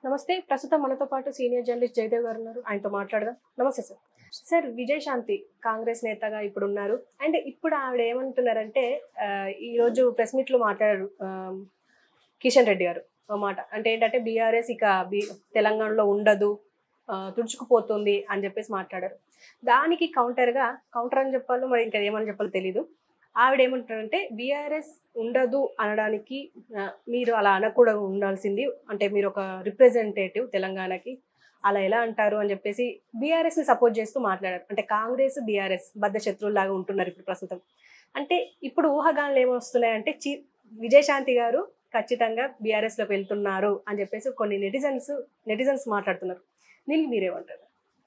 నమస్తే ప్రస్తుతం మనతో పాటు సీనియర్ జర్నలిస్ట్ జయదేవ్ గారు ఉన్నారు ఆయనతో మాట్లాడదాం నమస్తే సార్ సార్ విజయశాంతి కాంగ్రెస్ నేతగా ఇప్పుడు ఉన్నారు అండ్ ఇప్పుడు ఆవిడ ఏమంటున్నారంటే ఆ, ఈ రోజు ప్రెస్ మీట్ లో మాట్లాడారు ఆ, కిషన్ రెడ్డి గారు ఒక మాట అంటే ఏంటంటే బీఆర్ఎస్ ఇక బి తెలంగాణలో ఉండదు ఆ, తుడుచుకుపోతుంది అని చెప్పేసి మాట్లాడారు దానికి counter గా కౌంటర్ అని చెప్పాలో మరి ఇంకా ఏమని చెప్పాలో తెలీదు ఆవిడ ఏమంటారంటే బీఆర్ఎస్ ఉండదు అనడానికి ఆ, మీరు అలా అనకూడదు ఉండాల్సింది అంటే మీరు ఒక రిప్రజెంటేటివ్ తెలంగాణకి అలా ఎలా అంటారు అని చెప్పేసి బీఆర్ఎస్ ని సపోర్ట్ చేస్తూ మాట్లాడారు అంటే కాంగ్రెస్ బీఆర్ఎస్ బద్ద శత్రువులాగా ఉంటున్నారు ఇప్పుడు ప్రస్తుతం అంటే ఇప్పుడు ఊహాగానాలు ఏమొస్తున్నాయంటే చి విజయశాంతి గారు ఖచ్చితంగా బీఆర్ఎస్ లోకి వెళ్తున్నారు అని చెప్పేసి కొన్ని నెటిజన్స్ నెటిజన్స్ మాట్లాడుతున్నారు దీనికి మీరేమంటారు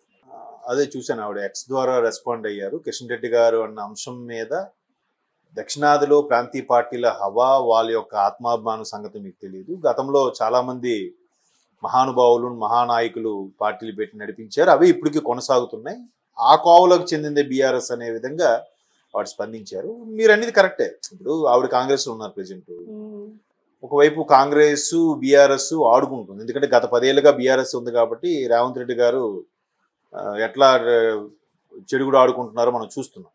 అదే చూశాను ఆవిడ ఎక్స్ ద్వారా రెస్పాండ్ అయ్యారు కిషన్ రెడ్డి గారు అన్న అంశం మీద దక్షిణాదిలో ప్రాంతీయ పార్టీల హవా వాళ్ళ యొక్క ఆత్మాభిమాన సంగతి మీకు తెలియదు గతంలో చాలా మంది మహానుభావులు మహానాయకులు పార్టీలు పెట్టి నడిపించారు అవి ఇప్పటికీ కొనసాగుతున్నాయి ఆ కోవలకు చెందిందే బీఆర్ఎస్ అనే విధంగా వాడు స్పందించారు మీరు అనేది కరెక్టే ఇప్పుడు ఆవిడ కాంగ్రెస్లో ఉన్నారు ప్రజెంట్ ఒకవైపు కాంగ్రెస్ బీఆర్ఎస్ ఆడుకుంటుంది ఎందుకంటే గత పదేళ్ళుగా బీఆర్ఎస్ ఉంది కాబట్టి రేవంత్ రెడ్డి గారు ఆ, ఎట్లా ఆ, చెడుగుడు ఆడుకుంటున్నారో మనం చూస్తున్నాం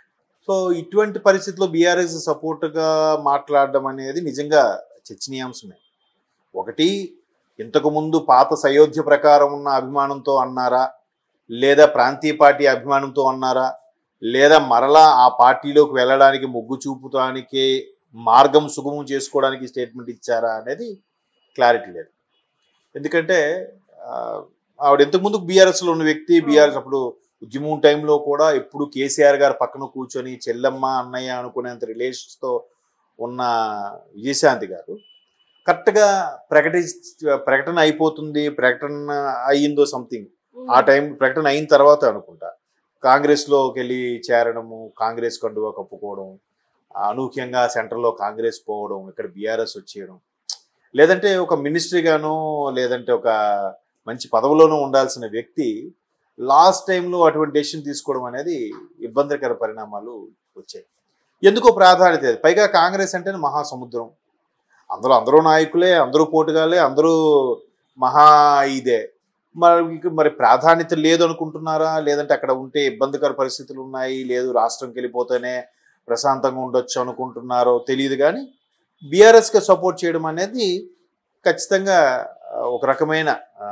సో ఇటువంటి పరిస్థితుల్లో బీఆర్ఎస్ సపోర్ట్గా మాట్లాడడం అనేది నిజంగా చర్చనీయాంశమే ఒకటి ఇంతకు ముందు పాత సయోధ్య ప్రకారం ఉన్న అభిమానంతో అన్నారా లేదా ప్రాంతీయ పార్టీ అభిమానంతో అన్నారా లేదా మరలా ఆ పార్టీలోకి వెళ్ళడానికి మొగ్గు చూపుతానికి మార్గం సుగమం చేసుకోవడానికి స్టేట్మెంట్ ఇచ్చారా అనేది క్లారిటీ లేదు ఎందుకంటే ఆ, ఆవిడ ఇంతకుముందు బీఆర్ఎస్లో ఉన్న వ్యక్తి బీఆర్ఎస్ అప్పుడు ఉద్యమం టైంలో కూడా ఎప్పుడు కేసీఆర్ గారు పక్కన కూర్చొని చెల్లమ్మ అన్నయ్య అనుకునేంత రిలేషన్స్తో ఉన్న విజయశాంతి గారు కరెక్ట్గా ప్రకటి ప్రకటన అయిపోతుంది ప్రకటన అయ్యిందో సంథింగ్ ఆ టైం ప్రకటన అయిన తర్వాత అనుకుంటా కాంగ్రెస్లోకి వెళ్ళి చేరడము కాంగ్రెస్ కండువా కప్పుకోవడం అనూహ్యంగా సెంటర్లో కాంగ్రెస్ పోవడం ఇక్కడ బీఆర్ఎస్ వచ్చేయడం లేదంటే ఒక మినిస్ట్రీగానో లేదంటే ఒక మంచి పదవిలోనూ ఉండాల్సిన వ్యక్తి లాస్ట్ టైంలో అటువంటి డెసిషన్ తీసుకోవడం అనేది ఇబ్బందికర పరిణామాలు వచ్చాయి ఎందుకో ప్రాధాన్యత లేదు. పైగా కాంగ్రెస్ అంటేనే మహాసముద్రం అందులో అందరూ నాయకులే అందరూ పోటుగాలే అందరూ మహా ఇదే మరి ఇక మరి ప్రాధాన్యత లేదు అనుకుంటున్నారా లేదంటే అక్కడ ఉంటే ఇబ్బందికర పరిస్థితులు ఉన్నాయి లేదు రాష్ట్రంకి వెళ్ళిపోతేనే ప్రశాంతంగా ఉండొచ్చు అనుకుంటున్నారో తెలియదు కానీ బీఆర్ఎస్కి సపోర్ట్ చేయడం అనేది ఖచ్చితంగా ఆ, ఒక రకమైన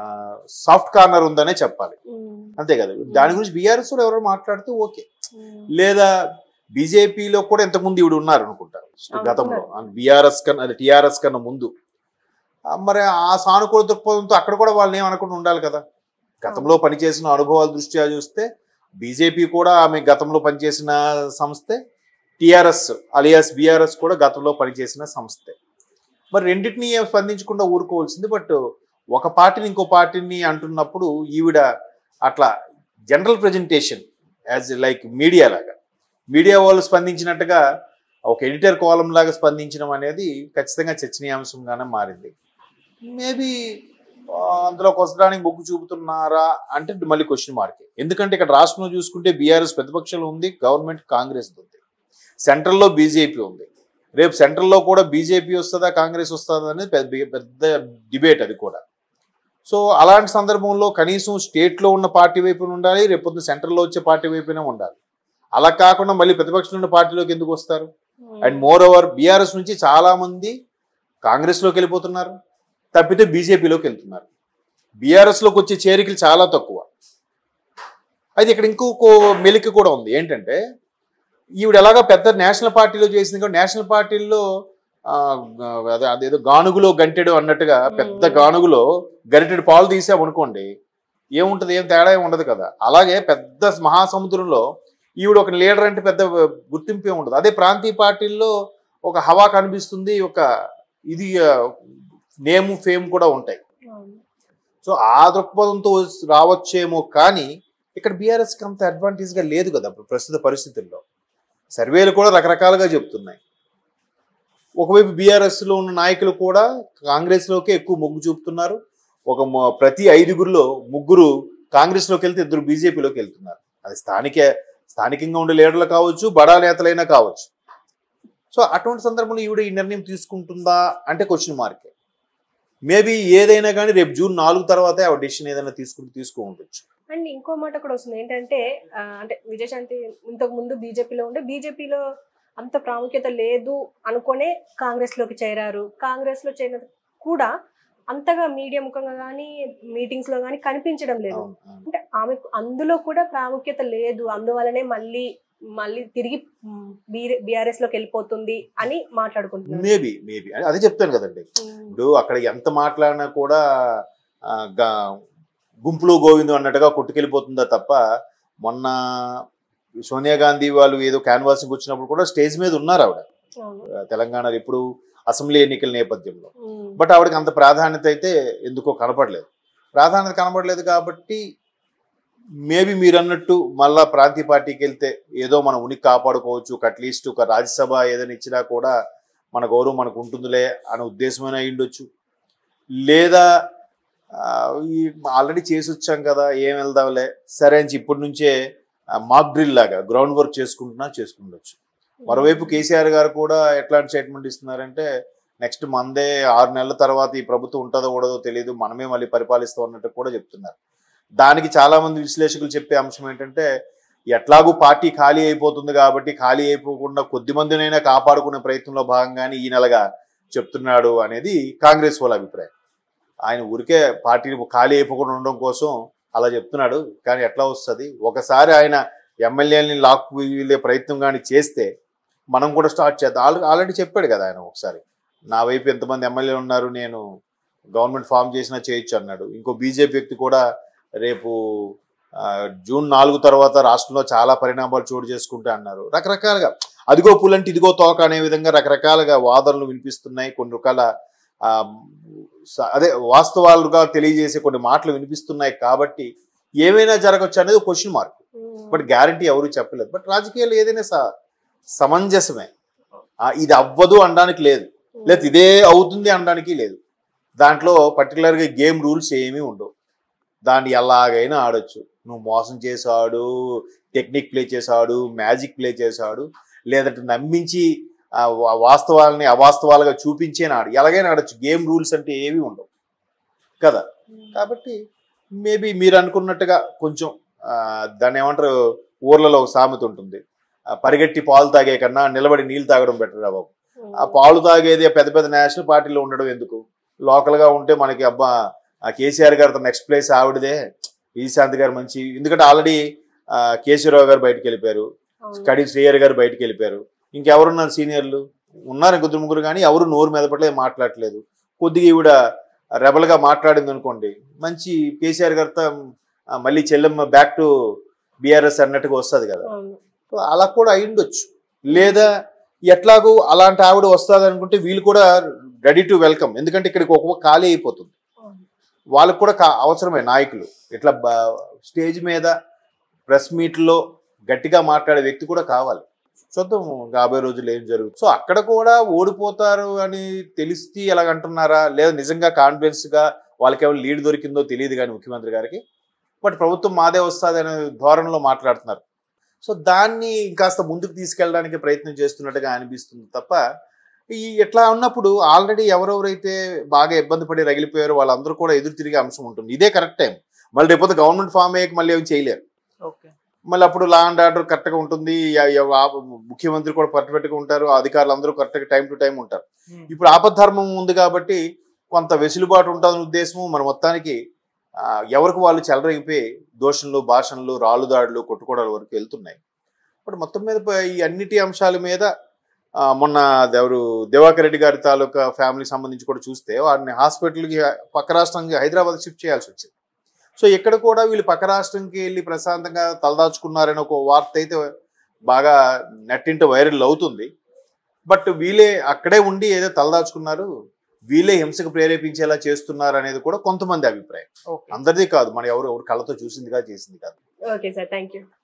సాఫ్ట్ కార్నర్ ఉందనే చెప్పాలి అంతే కదా దాని గురించి బీఆర్ఎస్ కూడా ఎవరో మాట్లాడితే ఓకే లేదా బీజేపీలో కూడా ఇంతకుముందు ఈవిడ ఉన్నారు అనుకుంటారు అవును, గతంలో బీఆర్ఎస్ కన్నా అదే టీఆర్ఎస్ కన్నా ముందు ఆ, మరి ఆ సానుకూల దృక్పథంతో అక్కడ కూడా వాళ్ళని ఏమనకుండా ఉండాలి కదా గతంలో పనిచేసిన అనుభవాల దృష్ట్యా చూస్తే బీజేపీ కూడా ఆమె గతంలో పనిచేసిన సంస్థే టీఆర్ఎస్ అలియాస్ బీఆర్ఎస్ కూడా గతంలో పనిచేసిన సంస్థే మరి రెండింటినీ ఏం స్పందించకుండా ఊరుకోవాల్సింది బట్ ఒక పార్టీని ఇంకో పార్టీని అంటున్నప్పుడు ఈవిడ అట్లా general presentation as like media లాగా మీడియా వాళ్ళు స్పందించినట్టుగా ఒక ఎడిటర్ కాలం లాగా స్పందించడం అనేది ఖచ్చితంగా చర్చనీయాంశంగానే మారింది మేబీ అందులోకి వస్తడానికి మొగ్గు చూపుతున్నారా అంటే మళ్ళీ క్వశ్చన్ మార్కే ఎందుకంటే ఇక్కడ రాష్ట్రంలో చూసుకుంటే బీఆర్ఎస్ ప్రతిపక్షంలో ఉంది గవర్నమెంట్ కాంగ్రెస్ ఉంది సెంట్రల్లో బీజేపీ ఉంది రేపు సెంట్రల్లో కూడా బీజేపీ వస్తుందా కాంగ్రెస్ వస్తుందా అనేది పెద్ద పెద్ద డిబేట్ అది కూడా సో అలాంటి సందర్భంలో కనీసం స్టేట్లో ఉన్న పార్టీ వైపున ఉండాలి రేపు సెంట్రల్లో వచ్చే పార్టీ వైపునే ఉండాలి అలా కాకుండా మళ్ళీ ప్రతిపక్షంలో ఉన్న పార్టీలోకి ఎందుకు వస్తారు అండ్ మోర్ ఓవర్ బీఆర్ఎస్ నుంచి చాలా మంది కాంగ్రెస్లోకి వెళ్ళిపోతున్నారు తప్పితే బీజేపీలోకి వెళ్తున్నారు బీఆర్ఎస్లోకి వచ్చే చేరికలు చాలా తక్కువ అయితే ఇక్కడ ఇంకొక మెలిక కూడా ఉంది ఏంటంటే ఈవిడ ఎలాగా పెద్ద నేషనల్ పార్టీలో చేసింది కూడా నేషనల్ పార్టీల్లో ఆ, అదే అదేదో గానుగులో గంటెడు అన్నట్టుగా పెద్ద మ్మ్. గానుగులో గరిటెడు పాలు తీసామనుకోండి ఏముంటది ఏం తేడా ఏం ఉండదు కదా అలాగే పెద్ద మహాసముద్రంలో ఈవిడ ఒక లీడర్ అంటే పెద్ద గుర్తింపు ఏమి ఉండదు అదే ప్రాంతీయ పార్టీల్లో ఒక హవా కనిపిస్తుంది ఒక ఇది నేము ఫేమ్ కూడా ఉంటాయి సో ఆ దృక్పథంతో రావచ్చేమో కానీ ఇక్కడ బీఆర్ఎస్కి అంత అడ్వాంటేజ్గా లేదు కదా ఇప్పుడు ప్రస్తుత పరిస్థితుల్లో సర్వేలు కూడా రకరకాలుగా చెప్తున్నాయి ఒకవైపు బీఆర్ఎస్లో ఉన్న నాయకులు కూడా కాంగ్రెస్లోకే ఎక్కువ మొగ్గు చూపుతున్నారు ఒక మొ- ప్రతి ఐదుగురిలో ముగ్గురు కాంగ్రెస్లోకి వెళ్తే ఇద్దరు బీజేపీలోకి వెళ్తున్నారు అది స్థానిక స్థానికంగా ఉండే లీడర్లు కావచ్చు బడా నేతలైనా కావచ్చు సో అటువంటి సందర్భంలో ఈవిడ ఈ నిర్ణయం తీసుకుంటుందా అంటే క్వశ్చన్ మార్కే మేబీ ఏదైనా కానీ రేపు జూన్ నాలుగు తర్వాతే ఆ డిసిషన్ ఏదైనా తీసుకుంటూ తీసుకో ఉండొచ్చు అండ్ ఇంకో మాట కూడా వస్తుంది ఏంటంటే ఆ, అంటే విజయశాంతి ఇంతకు ముందు బీజేపీలో ఉండే బీజేపీలో అంత ప్రాముఖ్యత లేదు అనుకునే కాంగ్రెస్ లోకి చేరారు కాంగ్రెస్ లో చేరిన కూడా అంతగా మీడియా ముఖంగా కానీ మీటింగ్స్ లో కానీ కనిపించడం లేదు అవును, అవును. అంటే ఆమెకు అందులో కూడా ప్రాముఖ్యత లేదు అందువలనే మళ్ళీ మళ్ళీ తిరిగి బీఆర్ఎస్ లోకి వెళ్ళిపోతుంది అని మాట్లాడుకుంటున్నారు మేబీ మేబీ అదే చెప్తాను కదండి ఉమ్, ఇప్పుడు అక్కడ ఎంత మాట్లాడినా కూడా ఆ, గా- గుంపులో గోవిందు అన్నట్టుగా కొట్టుకెళ్ళిపోతుందా తప్ప మొన్న సోనియా గాంధీ వాళ్ళు ఏదో క్యాన్వాసింగ్ వచ్చినప్పుడు కూడా స్టేజ్ మీద ఉన్నారు ఆవిడ అవును. ఆ, తెలంగాణలో ఇప్పుడు అసెంబ్లీ ఎన్నికల నేపథ్యంలో ఉమ్, బట్ ఆవిడకి అంత ప్రాధాన్యత అయితే ఎందుకో కనపడలేదు ప్రాధాన్యత కనపడలేదు కాబట్టి మేబీ మీరు అన్నట్టు మళ్ళా ప్రాంతీయ పార్టీకి వెళ్తే ఏదో మన ఉనికి కాపాడుకోవచ్చు అట్లీస్ట్ ఒక రాజ్యసభ ఏదైనా ఇచ్చినా కూడా మన గౌరవం మనకు ఉంటుందిలే అనే ఉద్దేశమైన అయి ఉండొచ్చు లేదా ఆ, ఈ ఆల్రెడీ చేసి వచ్చాం కదా ఏం వెళ్దాంలే సరే అని చెప్పి ఇప్పటి నుంచే మాక్ డ్రిల్ లాగా గ్రౌండ్ వర్క్ చేసుకుంటున్నా చేసుకుండొచ్చు మరోవైపు కేసీఆర్ గారు కూడా ఎట్లాంటి స్టేట్మెంట్ ఇస్తున్నారంటే నెక్స్ట్ మందే ఆరు నెలల తర్వాత ఈ ప్రభుత్వం ఉంటుందో ఉండదో తెలియదు మనమే మళ్ళీ పరిపాలిస్తాం అన్నట్టు కూడా చెప్తున్నారు దానికి చాలా మంది విశ్లేషకులు చెప్పే అంశం ఏంటంటే ఎట్లాగూ పార్టీ ఖాళీ అయిపోతుంది కాబట్టి ఖాళీ అయిపోకుండా కొద్ది మందినైనా కాపాడుకునే ప్రయత్నంలో భాగంగానే ఈ నెలగా చెప్తున్నాడు అనేది కాంగ్రెస్ వాళ్ళ అభిప్రాయం ఆయన ఊరికే పార్టీని ఖాళీ అయిపోకుండా ఉండడం కోసం అలా చెప్తున్నాడు కానీ ఎట్లా వస్తుంది ఒకసారి ఆయన ఎమ్మెల్యేలని లాక్కు వెళ్ళే ప్రయత్నం కానీ చేస్తే మనం కూడా స్టార్ట్ చేద్దాం ఆల్రెడీ ఆల్రెడీ చెప్పాడు కదా ఆయన ఒకసారి నా వైపు ఎంతమంది ఎమ్మెల్యేలు ఉన్నారు నేను గవర్నమెంట్ ఫామ్ చేసినా చేయొచ్చు అన్నాడు ఇంకో బీజేపీ వ్యక్తి కూడా రేపు ఆ, జూన్ నాలుగు తర్వాత రాష్ట్రంలో చాలా పరిణామాలు చోటు చేసుకుంటా అన్నారు రకరకాలుగా అదిగో పులంటి ఇదిగో తోక అనే విధంగా రకరకాలుగా వాదనలు వినిపిస్తున్నాయి కొన్ని రకాల ఆ, స- అదే వాస్తవాలుగా తెలియజేసే కొన్ని మాటలు వినిపిస్తున్నాయి కాబట్టి ఏమైనా జరగచ్చు అనేది question mark um, but guarantee ఎవరు చెప్పలేదు బట్ రాజకీయాలు ఏదైనా స- సమంజసమే ఆ, ఇది అవ్వదు అనడానికి లేదు ఉమ్, లేదా ఇదే అవుతుంది అనడానికి లేదు దాంట్లో పర్టికులర్గా గేమ్ రూల్స్ ఏమీ ఉండవు దాన్ని ఎలాగైనా ఆడొచ్చు నువ్వు మోసం చేసాడు టెక్నిక్ ప్లే చేసాడు మ్యాజిక్ ప్లే చేసాడు లేదంటే నమ్మించి ఆ, వా- వాస్తవాలని అవాస్తవాలుగా చూపించేనా ఆడు ఎలాగైనా ఆడొచ్చు గేమ్ రూల్స్ అంటే ఏమీ ఉండవు కదా ఉమ్, కాబట్టి మేబీ మీరు అనుకున్నట్టుగా కొంచెం ఆ, దాన్ని ఏమంటారు ఊర్లలో ఒక సామెత ఉంటుంది ఆ, పరిగెట్టి పాలు తాగే కన్నా నిలబడి నీళ్ళు తాగడం బెటర్ రా బాబు ఉమ్, ఆ పాలు తాగేది ఆ పెద్ద పెద్ద నేషనల్ పార్టీలో ఉండడం ఎందుకు లోకల్గా ఉంటే మనకి అబ్బా ఆ కేసీఆర్ గారితో నెక్స్ట్ ప్లేస్ ఆవిడదే విజయశాంతి గారు మంచి ఎందుకంటే ఆల్రెడీ కేసీరావు గారు బయటకు వెళ్ళిపోయారు అవును. కడి శ్రేయర్ గారు బయటకు వెళ్ళిపోయారు ఇంకెవరున్నారు సీనియర్లు ఉన్నారు కొద్ది ముగ్గురు కానీ ఎవరు నోరు మెదపట్లేదు మాట్లాడట్లేదు కొద్దిగా ఈవిడ రెబల్గా మాట్లాడింది అనుకోండి మంచి కేసీఆర్ గారితో ఆ, మళ్ళీ చెల్లెమ్మ బ్యాక్ టు బీఆర్ఎస్ అన్నట్టుగా వస్తుంది కదా అవును. సో అలా కూడా అయి ఉండొచ్చు లేదా ఎట్లాగూ అలాంటి ఆవిడ వస్తుంది అనుకుంటే వీళ్ళు కూడా రెడీ టు వెల్కమ్ ఎందుకంటే ఇక్కడికి ఒక ఖాళీ అయిపోతుంది అవును. వాళ్ళకు కూడా కా- అవసరమే నాయకులు ఇట్లా బ- స్టేజ్ మీద ప్రెస్ మీట్లో గట్టిగా మాట్లాడే వ్యక్తి కూడా కావాలి చూద్దాం రాబోయే రోజులు ఏం జరుగుతుంది సో అక్కడ కూడా ఓడిపోతారు అని తెలిసి ఎలాగంటున్నారా లేదా నిజంగా కాన్ఫిడెన్స్ గా వాళ్ళకి ఏమైనా లీడ్ దొరికిందో తెలియదు కానీ ముఖ్యమంత్రి గారికి బట్ ప్రభుత్వం మాదే వస్తుంది అనే ధోరణిలో మాట్లాడుతున్నారు సో దాన్ని ఇంకాస్త ముందుకు తీసుకెళ్ళడానికి ప్రయత్నం చేస్తున్నట్టుగా అనిపిస్తుంది తప్ప ఈ ఎట్లా ఉన్నప్పుడు ఆల్రెడీ ఎవరెవరైతే బాగా ఇబ్బంది పడి రగిలిపోయారో వాళ్ళందరూ కూడా ఎదురు తిరిగే అంశం ఉంటుంది ఇదే కరెక్ట్ టైం మళ్ళీ రేపు గవర్నమెంట్ ఫామ్ అయ్యాక మళ్ళీ ఏం చేయలేరు ఓకే మళ్ళీ అప్పుడు లా అండ్ ఆర్డర్ కరెక్ట్గా ఉంటుంది ఎ- ఎ- ఆ ముఖ్యమంత్రి కూడా పర్ఫెక్ట్గా ఉంటారు అధికారులు అందరూ కరెక్ట్గా టైం టు టైం ఉంటారు ఇప్పుడు ఆపద్ధర్మం ఉంది కాబట్టి కొంత వెసులుబాటు ఉంటుందనే ఉద్దేశము మన మొత్తానికి ఆ, ఎవరికి వాళ్ళు చెలరైపోయి దోషణలు భాషణలు రాళ్ళు దాడులు కొట్టుకోవడాల వరకు వెళ్తున్నాయి ఇప్పుడు మొత్తం మీద ప- ఈ అన్నిటి అంశాల మీద ఆ, మొన్న ఎవరు దివాకర్ రెడ్డి గారి తాలూకా ఫ్యామిలీకి సంబంధించి కూడా చూస్తే వారిని హాస్పిటల్కి పక్క రాష్ట్రానికి హైదరాబాద్ షిఫ్ట్ చేయాల్సి వచ్చింది సో ఇక్కడ కూడా వీళ్ళు పక్క రాష్ట్రంకి వెళ్ళి ప్రశాంతంగా తలదాచుకున్నారని ఒక వార్త అయితే బాగా నెట్టింట వైరల్ అవుతుంది బట్ వీళ్ళే అక్కడే ఉండి ఏదో తలదాచుకున్నారు వీళ్ళే హింసకు ప్రేరేపించేలా చేస్తున్నారు అనేది కూడా కొంతమంది అభిప్రాయం ఓకే అందరిది కాదు మన ఎవరు ఎవరు కళ్ళతో చూసిందిగా చేసింది కాదు ఓకే సార్ థ్యాంక్ యూ